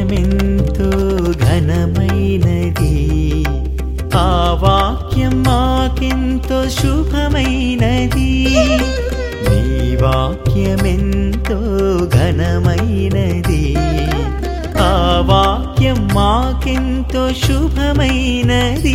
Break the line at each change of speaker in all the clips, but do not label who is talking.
వాక్యమెంతో ఘనమైనది ఆ వాక్యం మాకెంతో శుభమైనది నీ వాక్యమెంతో ఘనమైనది ఆ వాక్యం మాకెంతో శుభమైనది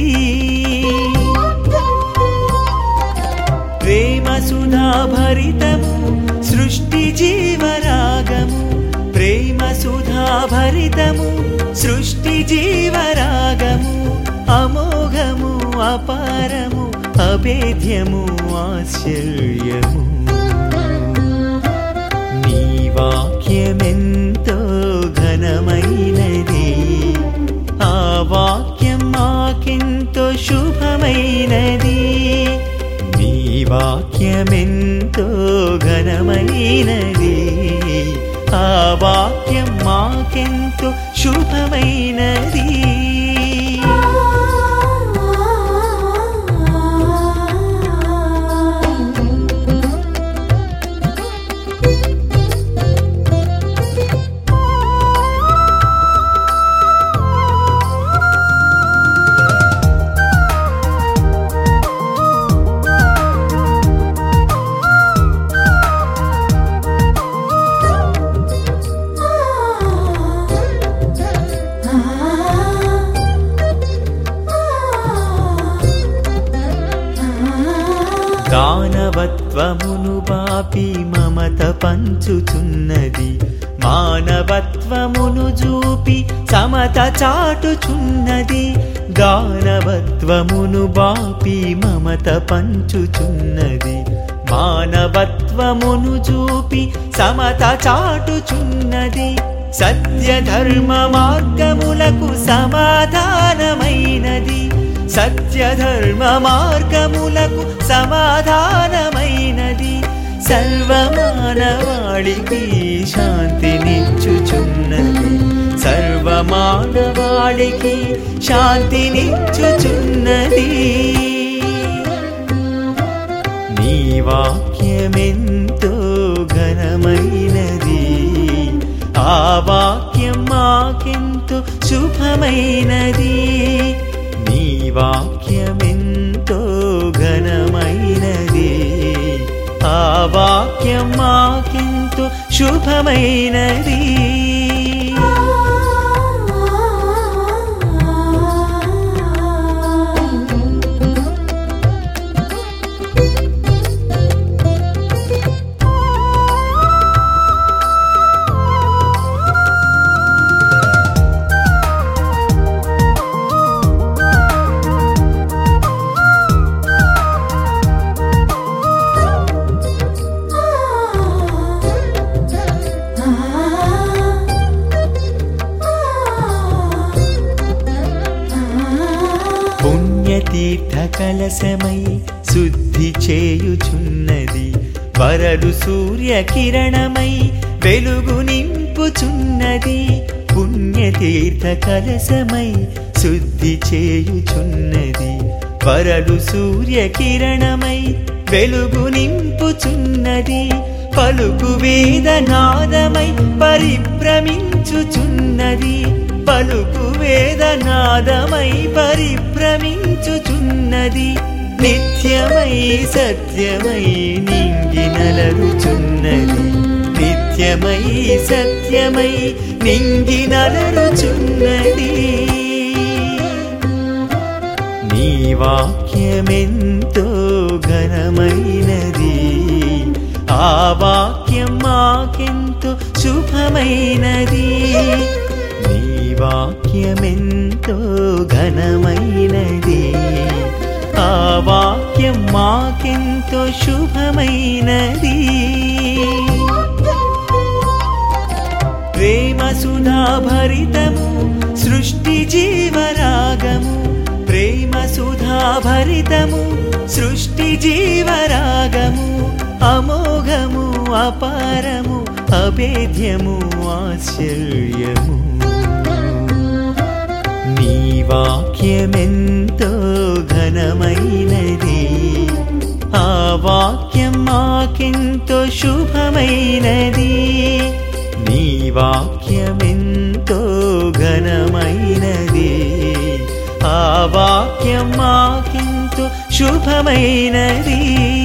ప్రేమ సుధాభరితము సృష్టి జీవరాగము ప్రేమ సుధాభరితము సృష్టి జీవరాగము అమోఘము అపారము అభేద్యము ఆశ్చర్యము నీ వాక్యమెంతో ఘనమైనది ఆ వాక్యం మాకెంతో శుభమైనది నీ వాక్యమెంతో ఘనమైనది ఆ వాక్యం మాకెంతో శుభమైనది దానవత్వమును బాపి మమత పంచుచున్నది మానవత్వమును చూపి సమత చాటుచున్నది దానవత్వమును బాపి మమత పంచుచున్నది మానవత్వమును చూపి సమత చాటుచున్నది సత్య ధర్మ మార్గములకు సమాధానమైనది సత్య ధర్మ మార్గములకు సమాధానమైనది సర్వమానవాళికి శాంతినిచ్చుచున్నది సర్వమానవాళికి శాంతినిచ్చుచున్నది నీ వాక్యమెంతో ఘనమైనది ఆ వాక్యం మాకెంతో శుభమైనది నీ వాక్యమెంతో ఘనమైనది ఆ వాక్యం మాకెంతో శుభమైనది పుణ్యతీర్థ కలశమై శుద్ధి చేయుచున్నది వరలు సూర్య కిరణమై వెలుగు నింపుచున్నది పుణ్యతీర్థ కలశమై శుద్ధి చేయుచున్నది వరలు సూర్య కిరణమై వెలుగు నింపుచున్నది పలుకు వేదనాదమై పరిభ్రమించుచున్నది పలుకు వేదనాదమై పరిభ్రమించుచున్నది నిత్యమై సత్యమై నింగి నలరుచున్నది నిత్యమై సత్యమై నింగి నలరుచున్నది నీ వాక్యమెంతో ఘనమైనది ఆ వాక్యం మాకెంతో శుభమైనది నీ వాక్యమెంతో ఘనమైనది ఆ వాక్యం మాకెంతో శుభమైనది ప్రేమ సుధాభరితము సృష్టి జీవరాగము ప్రేమ సుధాభరితము సృష్టి జీవరాగము అమోఘము అపారము అభేద్యము ఆశ్చర్యము నీ వాక్యమెంతో ఘనమైనది ఆ వాక్యం మాకెంతో శుభమైనది నీ వాక్యమెంతో ఘనమైనది ఆ వాక్యం మాకెంతో శుభమైనది